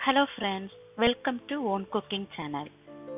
hello friends welcome to own cooking channel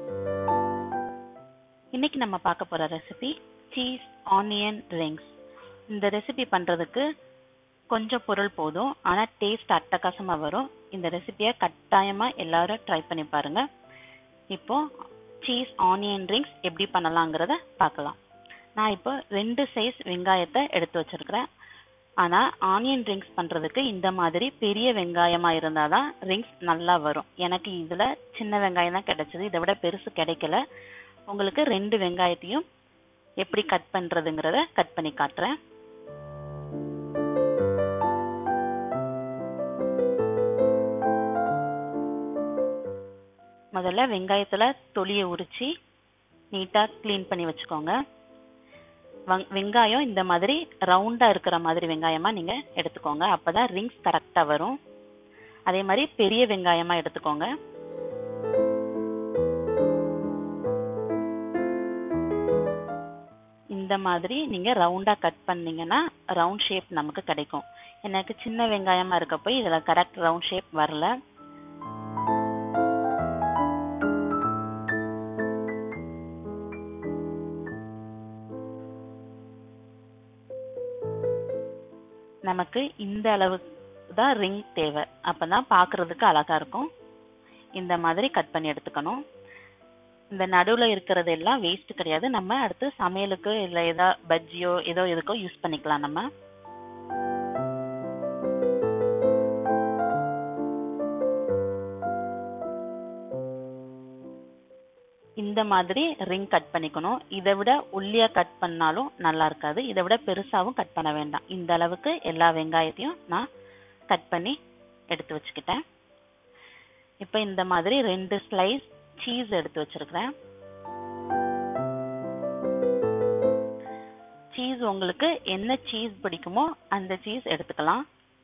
இன்னைக்கு நம்ம பார்க்க போற ரெசிபி சீஸ் ஆனியன் ரிங்ஸ் இந்த ரெசிபி பண்றதுக்கு கொஞ்சம் பொருள் போதும் ஆனா டேஸ்ட் அட்டகாசமா வரும் இந்த ரெசிபியை கட்டாயமா எல்லாரும் ட்ரை பண்ணி பாருங்க இப்போ சீஸ் ஆனியன் ரிங்ஸ் எப்படி பண்ணலாங்கிறத பார்க்கலாம் நான் இப்போ ரெண்டு சைஸ் வெங்காயத்தை எடுத்து வச்சிருக்கிறேன் ஆனா ஆனியன் ரிங்ஸ் பண்றதுக்கு இந்த மாதிரி பெரிய வெங்காயமா இருந்தாதான் ரிங்ஸ் நல்லா வரும் எனக்கு இதுல சின்ன வெங்காயம் தான் கிடைச்சது இதை விட பெருசு கிடைக்கல உங்களுக்கு ரெண்டு வெங்காயத்தையும் எப்படி கட் பண்றதுங்கிறத கட் பண்ணி காட்டுறேன் முதல்ல வெங்காயத்துல தொலியை உரிச்சு நீட்டா க்ளீன் பண்ணி வச்சுக்கோங்க வங்- வெங்காயம் இந்த மாதிரி ரவுண்டா இருக்கிற மாதிரி வெங்காயமா நீங்க எடுத்துக்கோங்க அப்பதான் ரிங்ஸ் கரெக்டா வரும் அதே மாதிரி பெரிய வெங்காயமா எடுத்துக்கோங்க இந்த மாதிரி நீங்க ரவுண்டா கட் பண்ணீங்கன்னா ரவுண்ட் ஷேப் நமக்கு கிடைக்கும் எனக்கு சின்ன வெங்காயமா இருக்க போய் இதுல கரெக்ட் ரவுண்ட் ஷேப் வரல நமக்கு இந்த அளவு தான் ரிங் தேவை அப்பதான் பார்க்கிறதுக்கு அழகா இருக்கும் இந்த மாதிரி கட் பண்ணி எடுத்துக்கணும் இந்த நடுவுல இருக்கிறது எல்லாம் வேஸ்ட் கிடையாது நம்ம அடுத்து சமையலுக்கு இல்ல ஏதோ பஜ்ஜியோ ஏதோ எதுக்கோ யூஸ் பண்ணிக்கலாம் நம்ம இந்த மாதிரி ரிங் கட் பண்ணிக்கணும் இதை விட ஒல்லியா கட் பண்ணாலும் நல்லா இருக்காது இதை விட பெருசாவும் கட் பண்ண வேண்டாம் இந்த அளவுக்கு எல்லா வெங்காயத்தையும் நான் கட் பண்ணி எடுத்து வச்சுக்கிட்டேன் இப்போ இந்த மாதிரி ரெண்டு ஸ்லைஸ் சீஸ் எடுத்து வச்சிருக்கிறேன் சீஸ் உங்களுக்கு என்ன சீஸ் பிடிக்குமோ அந்த சீஸ் எடுத்துக்கலாம்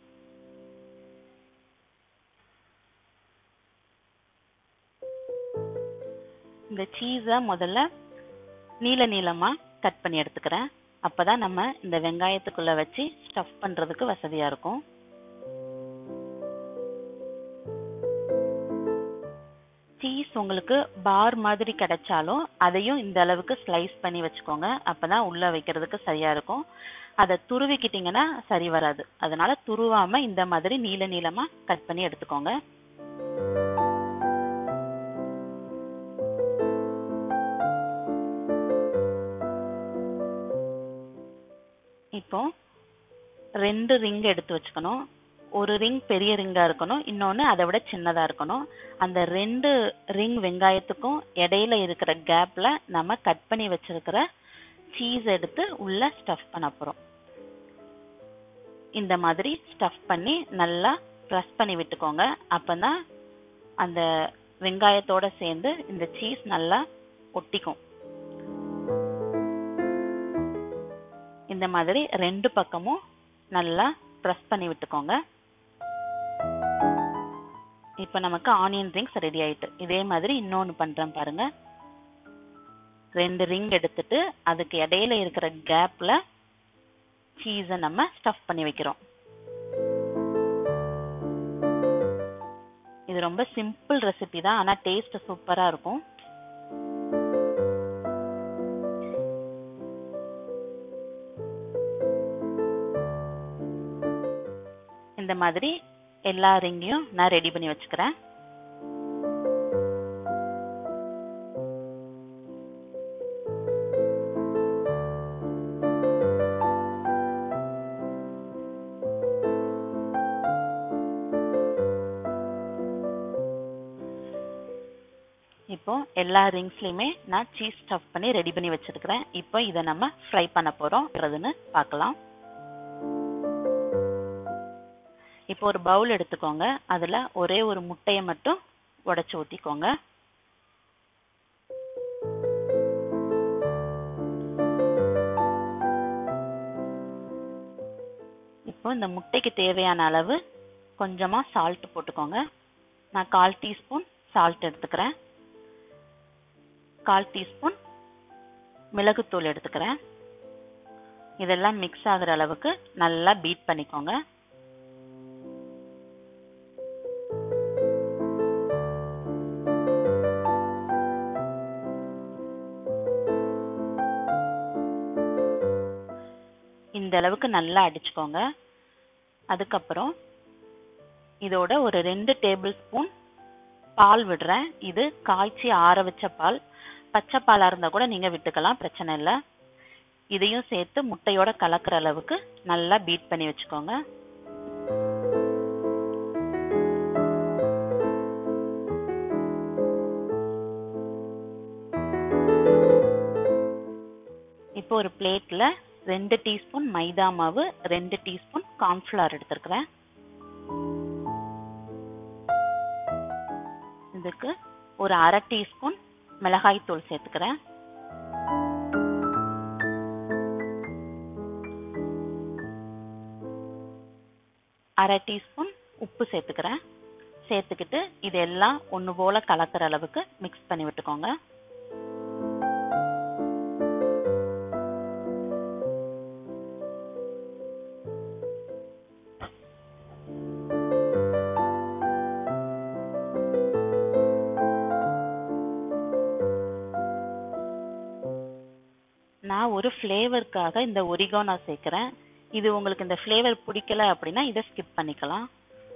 இந்த சீஸை முதல்ல நீல நீளமா கட் பண்ணி எடுத்துக்கிறேன் அப்பதான் நம்ம இந்த வெங்காயத்துக்குள்ள வச்சு ஸ்டஃப் பண்றதுக்கு வசதியா இருக்கும் சீஸ் உங்களுக்கு பார் மாதிரி கிடைச்சாலும் அதையும் இந்த அளவுக்கு ஸ்லைஸ் பண்ணி வச்சுக்கோங்க அப்பதான் உள்ள வைக்கிறதுக்கு சரியா இருக்கும் அதை துருவிக்கிட்டீங்கன்னா சரி வராது அதனால துருவாம இந்த மாதிரி நீல நீளமா கட் பண்ணி எடுத்துக்கோங்க இப்போ ரெண்டு ரிங் எடுத்து வச்சுக்கணும் ஒரு ரிங் பெரிய ரிங்கா இருக்கணும் இன்னொன்னு அதை விட சின்னதா இருக்கணும் அந்த ரெண்டு ரிங் வெங்காயத்துக்கும் இடையில இருக்கிற கேப்ல நம்ம கட் பண்ணி வச்சிருக்கிற சீஸ் எடுத்து உள்ள ஸ்டஃப் பண்ண போறோம் இந்த மாதிரி ஸ்டஃப் பண்ணி நல்லா ப்ரெஸ் பண்ணி விட்டுக்கோங்க அப்பதான் அந்த வெங்காயத்தோட சேர்ந்து இந்த சீஸ் நல்லா ஒட்டிக்கும் இந்த மாதிரி ரெண்டு பக்கமும் நல்லா ப்ரெஸ் பண்ணி விட்டுக்கோங்க இப்போ நமக்கு ஆனியன் ரிங்ஸ் ரெடி ஆயிட்டு இதே மாதிரி இன்னொன்னு பண்றேன் பாருங்க ரெண்டு ரிங் எடுத்துட்டு அதுக்கு இடையில இருக்கிற கேப்ல சீஸை நம்ம ஸ்டஃப் பண்ணி வைக்கிறோம் இது ரொம்ப சிம்பிள் ரெசிபி தான் ஆனா டேஸ்ட் சூப்பரா இருக்கும் இந்த மாதிரி எல்லா ரிங்கையும் நான் ரெடி பண்ணி வச்சுக்கிறேன் இப்போ எல்லா ரிங்ஸ்லயுமே நான் சீஸ் ஸ்டஃப் பண்ணி ரெடி பண்ணி வச்சிருக்கிறேன் இப்போ இதை நம்ம ஃப்ரை பண்ண போறோம்ன்றதுன்னு பார்க்கலாம் இப்போ ஒரு பவுல் எடுத்துக்கோங்க அதுல ஒரே ஒரு முட்டையை மட்டும் உடைச்சு ஊத்திக்கோங்க இப்போ இந்த முட்டைக்கு தேவையான அளவு கொஞ்சமா சால்ட் போட்டுக்கோங்க நான் கால் டீஸ்பூன் சால்ட் எடுத்துக்கிறேன் கால் டீஸ்பூன் மிளகுத்தூள் எடுத்துக்கிறேன் இதெல்லாம் மிக்ஸ் ஆகுற அளவுக்கு நல்லா பீட் பண்ணிக்கோங்க இந்த அளவுக்கு நல்லா அடிச்சுக்கோங்க அதுக்கப்புறம் இதோட ஒரு ரெண்டு டேபிள் ஸ்பூன் பால் விடுறேன் இது காய்ச்சி ஆற வச்ச பால் பச்சை பாலாக இருந்தால் கூட நீங்கள் விட்டுக்கலாம் பிரச்சனை இல்லை இதையும் சேர்த்து முட்டையோட கலக்கிற அளவுக்கு நல்லா பீட் பண்ணி வச்சுக்கோங்க இப்போ ஒரு பிளேட்ல ரெண்டு டீஸ்பூன் மைதா மாவு ரெண்டு டீஸ்பூன் கார்ன்ஃப்ளவர் எடுத்துருக்கிறேன் இதுக்கு ஒரு அரை டீஸ்பூன் மிளகாய் தூள் சேர்த்துக்கிறேன் அரை டீஸ்பூன் உப்பு சேர்த்துக்கிறேன் சேர்த்துக்கிட்டு இதெல்லாம் ஒன்று போல கலக்கிற அளவுக்கு மிக்ஸ் பண்ணி விட்டுக்கோங்க நான் ஒரு ஃப்ளேவருக்காக இந்த ஒரிகானோ சேர்க்குறேன் இது உங்களுக்கு இந்த ஃப்ளேவர் பிடிக்கல அப்படின்னா இதை ஸ்கிப் பண்ணிக்கலாம்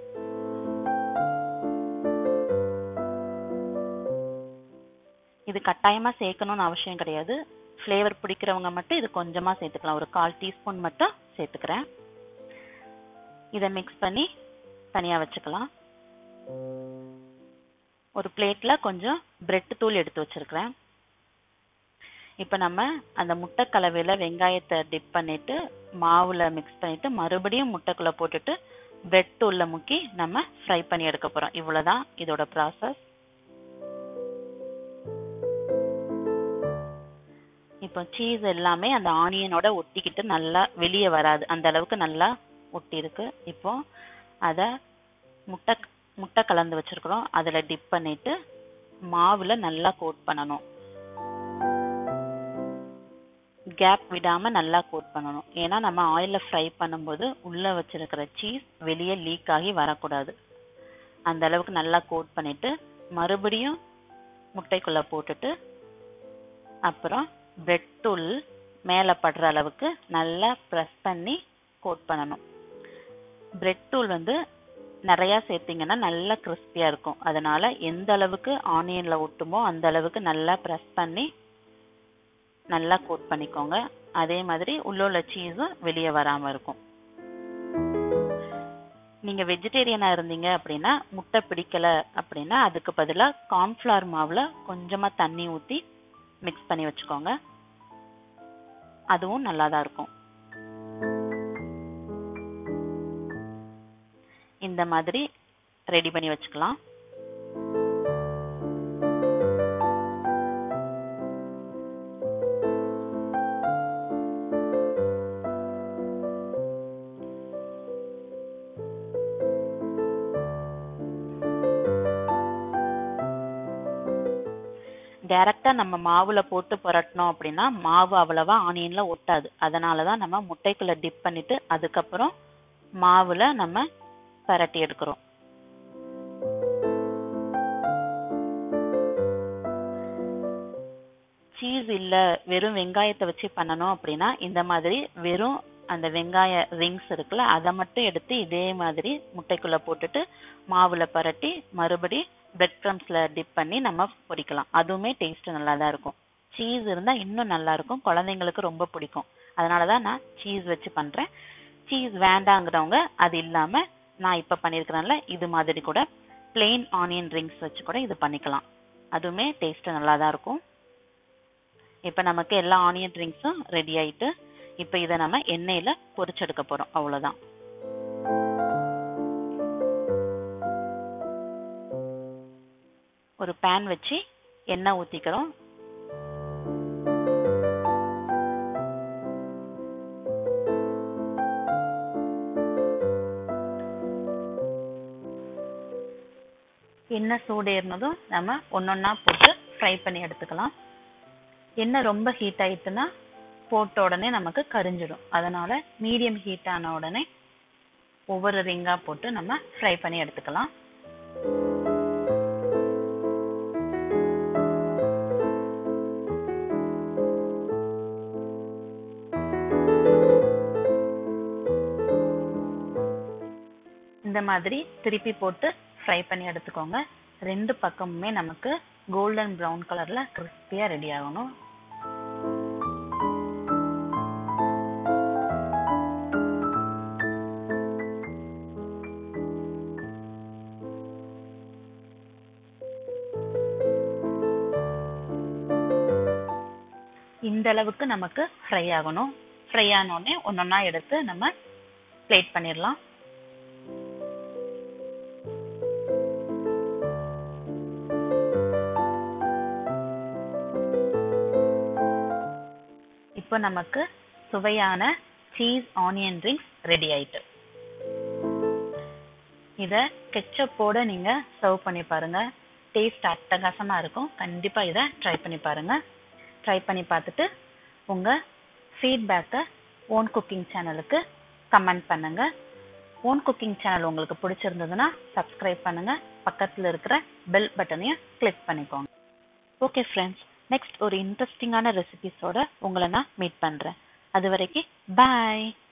இது கட்டாயமாக சேர்க்கணும்னு அவசியம் கிடையாது ஃப்ளேவர் பிடிக்கிறவங்க மட்டும் இது கொஞ்சமாக சேர்த்துக்கலாம் ஒரு கால் டீஸ்பூன் மட்டும் சேர்த்துக்கிறேன் இதை மிக்ஸ் பண்ணி தனியாக வச்சுக்கலாம் ஒரு பிளேட்டில் கொஞ்சம் பிரெட் தூள் எடுத்து வச்சிருக்கிறேன் இப்போ நம்ம அந்த முட்டை கலவையில் வெங்காயத்தை டிப் பண்ணிட்டு மாவில் மிக்ஸ் பண்ணிட்டு மறுபடியும் முட்டைக்குள்ளே போட்டுட்டு பிரெட் தூளில் முக்கி நம்ம ஃப்ரை பண்ணி எடுக்க போகிறோம் இவ்வளோதான் இதோட ப்ராசஸ் இப்போ சீஸ் எல்லாமே அந்த ஆனியனோட ஒட்டிக்கிட்டு நல்லா வெளியே வராது அந்த அளவுக்கு நல்லா ஒட்டி இருக்கு இப்போ அதை முட்டை முட்டை கலந்து வச்சிருக்கிறோம் அதில் டிப் பண்ணிட்டு மாவில் நல்லா கோட் பண்ணணும் கேப் விடாம நல்லா கோட் பண்ணணும் ஏன்னா நம்ம ஆயில்ல ஃப்ரை பண்ணும்போது உள்ள வச்சிருக்கிற சீஸ் வெளியே லீக் ஆகி வரக்கூடாது அந்த அளவுக்கு நல்லா கோட் பண்ணிட்டு மறுபடியும் முட்டைக்குள்ள போட்டுட்டு அப்புறம் பிரெட் தூள் மேலே படுற அளவுக்கு நல்லா ப்ரெஸ் பண்ணி கோட் பண்ணணும் பிரெட் தூள் வந்து நிறையா சேர்த்தீங்கன்னா நல்லா கிறிஸ்பியாக இருக்கும் அதனால எந்த அளவுக்கு ஆனியனில் ஒட்டுமோ அந்த அளவுக்கு நல்லா ப்ரெஸ் பண்ணி நல்லா கோட் பண்ணிக்கோங்க அதே மாதிரி உள்ள உள்ள சீஸும் வெளியே வராமல் இருக்கும் நீங்கள் வெஜிடேரியனாக இருந்தீங்க அப்படின்னா முட்டை பிடிக்கல அப்படின்னா அதுக்கு பதிலாக கார்ன்ஃப்ளவர் மாவில் கொஞ்சமாக தண்ணி ஊற்றி மிக்ஸ் பண்ணி வச்சுக்கோங்க அதுவும் நல்லா தான் இருக்கும் இந்த மாதிரி ரெடி பண்ணி வச்சுக்கலாம் டைரக்டா நம்ம மாவுல போட்டு புரட்டினோம் அப்படின்னா மாவு அவ்வளவா ஆனியன்ல ஒட்டாது அதனால தான் நம்ம முட்டைக்குள்ள டிப் பண்ணிட்டு அதுக்கப்புறம் மாவுல நம்ம பரட்டி எடுக்கிறோம் சீஸ் இல்ல வெறும் வெங்காயத்தை வச்சு பண்ணணும் அப்படின்னா இந்த மாதிரி வெறும் அந்த வெங்காய ரிங்ஸ் இருக்குல்ல அதை மட்டும் எடுத்து இதே மாதிரி முட்டைக்குள்ள போட்டுட்டு மாவுல பரட்டி மறுபடி பிரெட் க்ரம்ஸ்ல டிப் பண்ணி நம்ம பொரிக்கலாம் அதுவுமே டேஸ்ட் நல்லா தான் இருக்கும் சீஸ் இருந்தா இன்னும் நல்லா இருக்கும் குழந்தைங்களுக்கு ரொம்ப பிடிக்கும் அதனால தான் நான் சீஸ் வச்சு பண்றேன் சீஸ் வேண்டாங்கிறவங்க அது இல்லாம நான் இப்ப பண்ணியிருக்கிறேன்ல இது மாதிரி கூட பிளெயின் ஆனியன் ரிங்ஸ் வச்சு கூட இது பண்ணிக்கலாம் அதுவுமே டேஸ்ட் நல்லா தான் இருக்கும் இப்போ நமக்கு எல்லா ஆனியன் ரிங்ஸும் ரெடி ஆயிட்டு இப்போ இதை நம்ம எண்ணெயில பொரிச்செடுக்க போறோம் அவ்வளவுதான் ஒரு பேன் வச்சு எண்ணெய் ஊத்திக்கிறோம் எண்ணெய் சூடு ஏறினதும் நம்ம ஒன்னொன்னா போட்டு ஃப்ரை பண்ணி எடுத்துக்கலாம் எண்ணெய் ரொம்ப ஹீட் ஆயிட்டுன்னா போட்ட உடனே நமக்கு கரிஞ்சிடும் அதனால மீடியம் ஹீட் ஆன உடனே ஒவ்வொரு ரிங்கா போட்டு நம்ம ஃப்ரை பண்ணி எடுத்துக்கலாம் இந்த மாதிரி திருப்பி போட்டு ஃப்ரை பண்ணி எடுத்துக்கோங்க ரெண்டு பக்கமுமே நமக்கு கோல்டன் ப்ரௌன் கலர்ல கிறிஸ்பியா ரெடி ஆகணும் இந்த அளவுக்கு நமக்கு ஃப்ரை ஆகணும் ஃப்ரை ஆனோடனே ஒன்னொன்னா எடுத்து நம்ம பிளேட் பண்ணிடலாம் இப்போ நமக்கு சுவையான சீஸ் ஆனியன் ரிங்ஸ் ரெடி ஆயிட்டு இத கெச்சப்போட நீங்க சர்வ் பண்ணி பாருங்க டேஸ்ட் அட்டகாசமா இருக்கும் கண்டிப்பா இத ட்ரை பண்ணி பாருங்க ட்ரை பண்ணி பார்த்துட்டு உங்க ஃபீட்பேக்கை ஓன் குக்கிங் சேனலுக்கு கமெண்ட் பண்ணுங்க ஓன் குக்கிங் சேனல் உங்களுக்கு பிடிச்சிருந்ததுன்னா சப்ஸ்கிரைப் பண்ணுங்க பக்கத்துல இருக்கிற பெல் பட்டனையும் கிளிக் பண்ணிக்கோங்க ஓகே ஃப்ரெண்ட்ஸ் நெக்ஸ்ட் ஒரு இன்ட்ரெஸ்டிங்கான ரெசிபிஸோட உங்களை நான் மீட் பண்றேன் அது வரைக்கும் பாய்